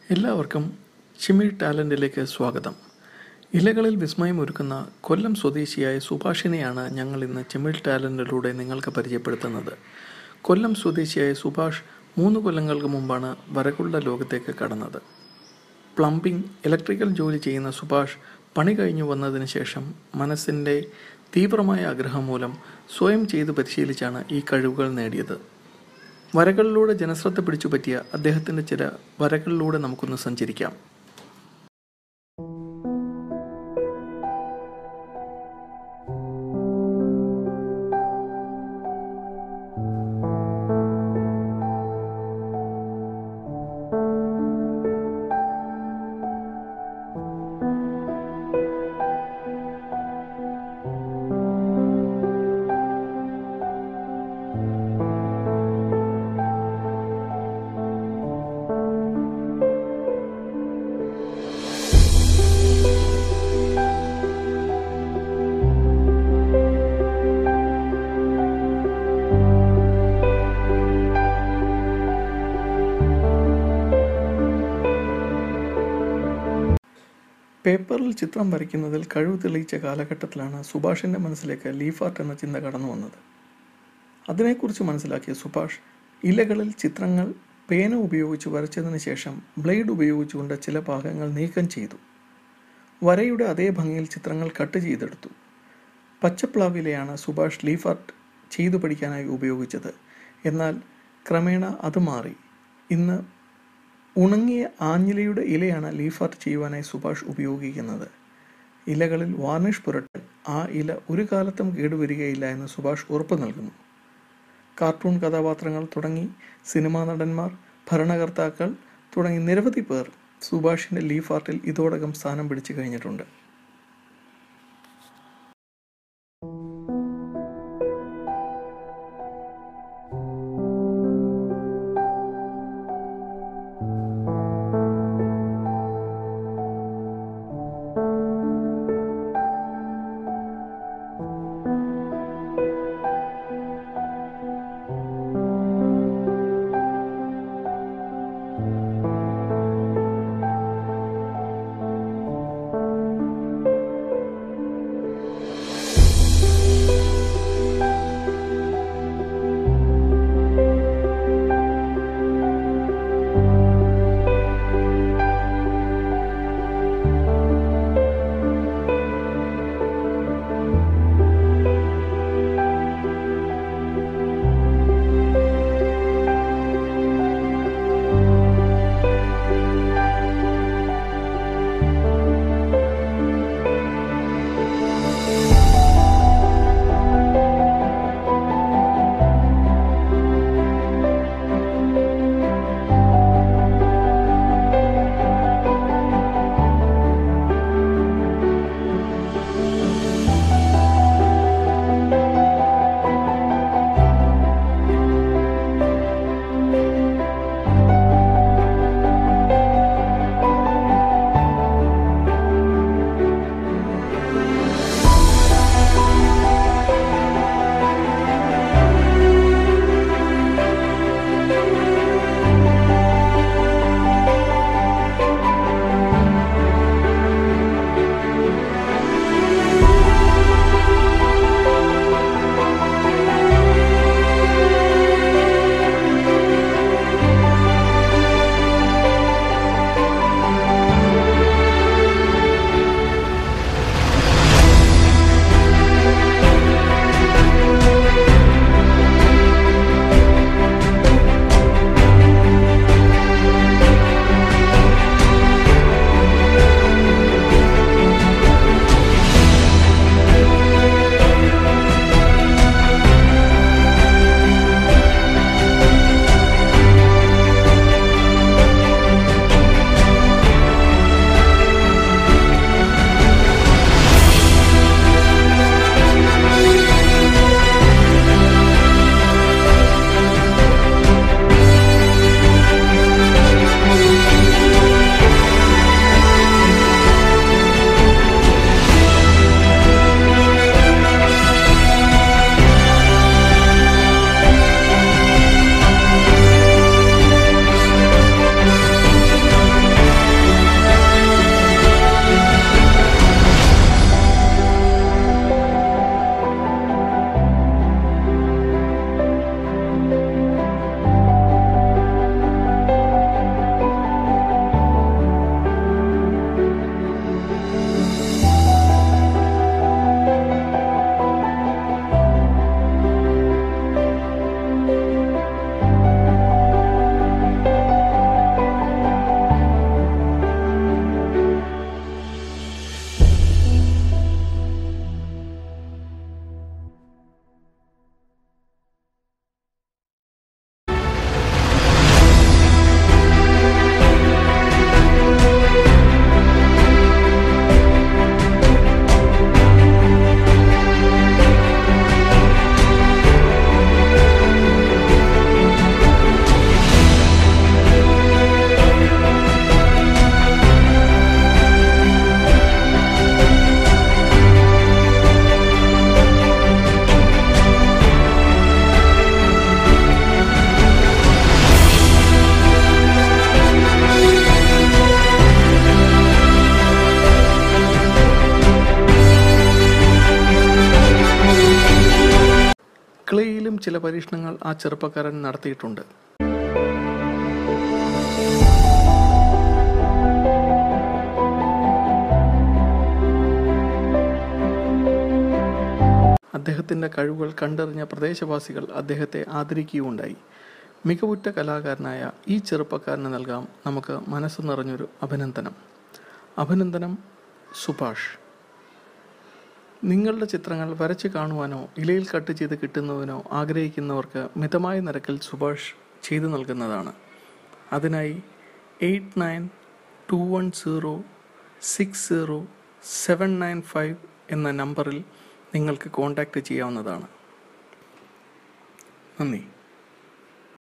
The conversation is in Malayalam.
എല്ലാവർക്കും ചിമി ടാലൻറ്റിലേക്ക് സ്വാഗതം ഇലകളിൽ വിസ്മയമൊരുക്കുന്ന കൊല്ലം സ്വദേശിയായ സുഭാഷിനെയാണ് ഞങ്ങൾ ഇന്ന് ചിമിൽ ടാലൻറ്റിലൂടെ നിങ്ങൾക്ക് പരിചയപ്പെടുത്തുന്നത് കൊല്ലം സ്വദേശിയായ സുഭാഷ് മൂന്ന് കൊല്ലങ്ങൾക്ക് മുമ്പാണ് വരകുള്ള ലോകത്തേക്ക് കടന്നത് പ്ലംബിംഗ് ഇലക്ട്രിക്കൽ ജോലി ചെയ്യുന്ന സുഭാഷ് പണി കഴിഞ്ഞു വന്നതിന് ശേഷം മനസ്സിൻ്റെ തീവ്രമായ ആഗ്രഹം മൂലം സ്വയം ചെയ്ത് പരിശീലിച്ചാണ് ഈ കഴിവുകൾ നേടിയത് വരകളിലൂടെ ജനശ്രദ്ധ പിടിച്ചുപറ്റിയ അദ്ദേഹത്തിൻ്റെ ചില വരകളിലൂടെ നമുക്കൊന്ന് സഞ്ചരിക്കാം പേപ്പറിൽ ചിത്രം വരയ്ക്കുന്നതിൽ കഴിവ് തെളിയിച്ച കാലഘട്ടത്തിലാണ് സുഭാഷിൻ്റെ മനസ്സിലേക്ക് ലീഫ് ആർട്ട് എന്ന ചിന്ത കടന്നു വന്നത് അതിനെക്കുറിച്ച് മനസ്സിലാക്കിയ സുഭാഷ് ഇലകളിൽ ചിത്രങ്ങൾ പേന ഉപയോഗിച്ച് വരച്ചതിന് ശേഷം ബ്ലേഡ് ഉപയോഗിച്ചുകൊണ്ട് ചില ഭാഗങ്ങൾ നീക്കം ചെയ്തു വരയുടെ അതേ ഭംഗിയിൽ ചിത്രങ്ങൾ കട്ട് ചെയ്തെടുത്തു പച്ചപ്ലാവിലെയാണ് സുഭാഷ് ലീഫ് ആർട്ട് ചെയ്തു പഠിക്കാനായി ഉപയോഗിച്ചത് എന്നാൽ ക്രമേണ അത് മാറി ഇന്ന് ഉണങ്ങിയ ആഞ്ഞിലയുടെ ഇലയാണ് ലീഫ് ആർട്ട് ചെയ്യുവാനായി സുഭാഷ് ഉപയോഗിക്കുന്നത് ഇലകളിൽ വാർണിഷ് പുരട്ടാൻ ആ ഇല ഒരു കാലത്തും കേടുവരികയില്ല എന്ന് സുഭാഷ് ഉറപ്പു നൽകുന്നു കാർട്ടൂൺ കഥാപാത്രങ്ങൾ തുടങ്ങി സിനിമാ നടന്മാർ ഭരണകർത്താക്കൾ തുടങ്ങി നിരവധി പേർ സുഭാഷിൻ്റെ ലീഫ് ആർട്ടിൽ ഇതോടകം സ്ഥാനം പിടിച്ചു കഴിഞ്ഞിട്ടുണ്ട് ചില പരീക്ഷണങ്ങൾ ആ ചെറുപ്പക്കാരൻ നടത്തിയിട്ടുണ്ട് അദ്ദേഹത്തിൻ്റെ കഴിവുകൾ കണ്ടറിഞ്ഞ പ്രദേശവാസികൾ അദ്ദേഹത്തെ ആദരിക്കുകയുണ്ടായി മികവുറ്റ കലാകാരനായ ഈ ചെറുപ്പക്കാരന് നൽകാം നമുക്ക് മനസ്സ് നിറഞ്ഞൊരു അഭിനന്ദനം അഭിനന്ദനം സുഭാഷ് നിങ്ങളുടെ ചിത്രങ്ങൾ വരച്ച് കാണുവാനോ ഇലയിൽ കട്ട് ചെയ്ത് കിട്ടുന്നതിനോ ആഗ്രഹിക്കുന്നവർക്ക് മിതമായ നിരക്കിൽ സുഭാഷ് ചെയ്തു നൽകുന്നതാണ് അതിനായി eight nine two one zero six zero seven nine five എന്ന നമ്പറിൽ നിങ്ങൾക്ക് കോൺടാക്റ്റ് ചെയ്യാവുന്നതാണ് നന്ദി